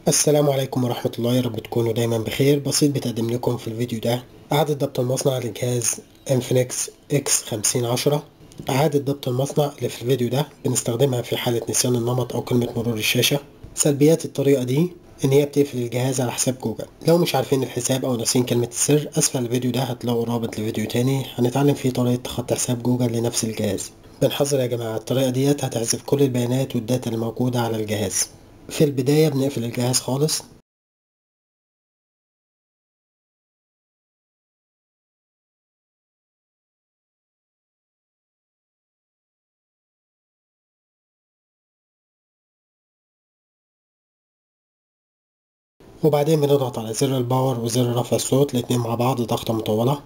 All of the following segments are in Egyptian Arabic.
السلام عليكم ورحمة الله يا رب تكونوا دايما بخير بسيط بتقدم لكم في الفيديو ده إعادة ضبط المصنع لجهاز انفينكس اكس خمسين عشرة إعادة ضبط المصنع اللي في الفيديو ده بنستخدمها في حالة نسيان النمط أو كلمة مرور الشاشة سلبيات الطريقة دي إن هي بتقفل الجهاز على حساب جوجل لو مش عارفين الحساب أو ناسين كلمة السر أسفل الفيديو ده هتلاقوا رابط لفيديو تاني هنتعلم فيه طريقة تخطي حساب جوجل لنفس الجهاز بنحذر يا جماعة الطريقة ديت هتحذف كل البيانات والداتا اللي موجودة على الجهاز في البداية بنقفل الجهاز خالص وبعدين بنضغط على زر الباور وزر رفع الصوت الاتنين مع بعض ضغطة مطولة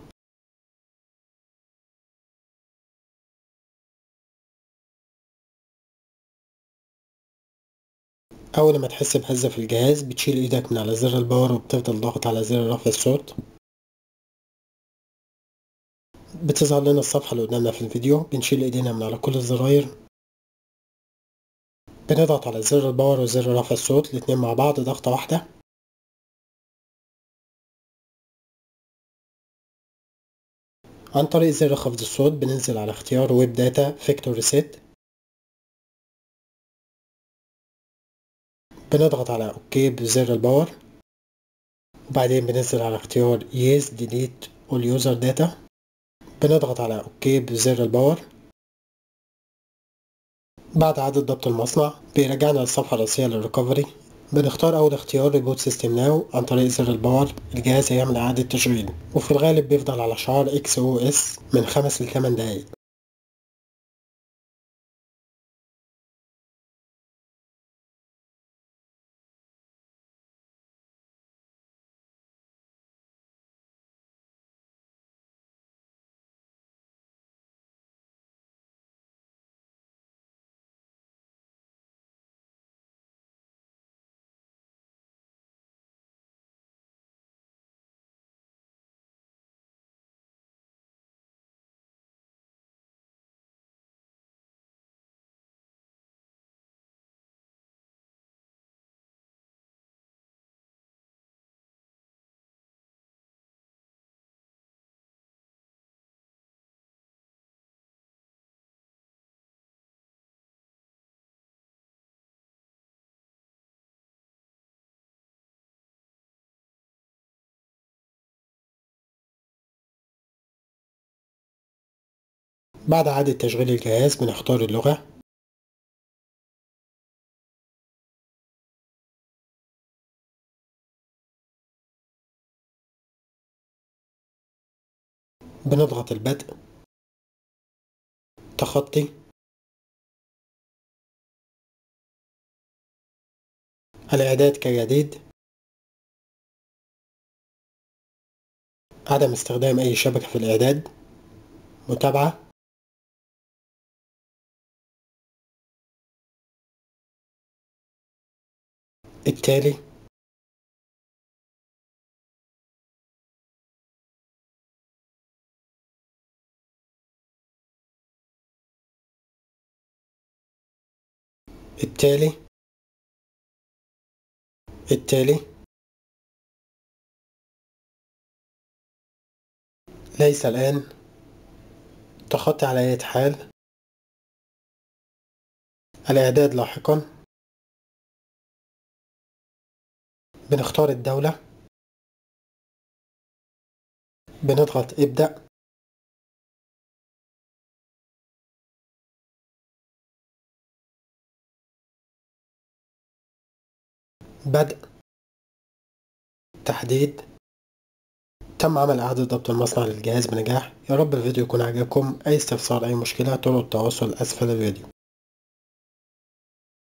أول ما تحس بهزة في الجهاز بتشيل إيدك من على زر الباور وبتفضل ضاغط على زر رفع الصوت بتظهر لنا الصفحة اللي قدامنا في الفيديو بنشيل إيدينا من على كل الزراير بنضغط على زر الباور وزر رفع الصوت الاتنين مع بعض ضغطة واحدة عن طريق زر خفض الصوت بننزل على اختيار ويب داتا فيكتور ريسيت بنضغط على اوكي بزر الباور وبعدين بننزل على اختيار يس ديليت all user data بنضغط على اوكي بزر الباور بعد إعادة ضبط المصنع بيرجعنا للصفحة الرئيسية للريكفري بنختار أول اختيار ريبوت سيستم ناو عن طريق زر الباور الجهاز هيعمل إعادة تشغيل وفي الغالب بيفضل على شعار اكس او اس من خمس لثمان دقايق بعد إعادة تشغيل الجهاز بنختار اللغة بنضغط البدء تخطي الإعداد كجديد عدم استخدام أي شبكة في الإعداد متابعة التالي التالي التالي ليس الآن تخطي على أي حال الإعداد لاحقا بنختار الدولة بنضغط ابدأ بدء تحديد تم عمل إعادة ضبط المصنع للجهاز بنجاح يا رب الفيديو يكون عجبكم أي استفسار أي مشكلة طرق التواصل أسفل الفيديو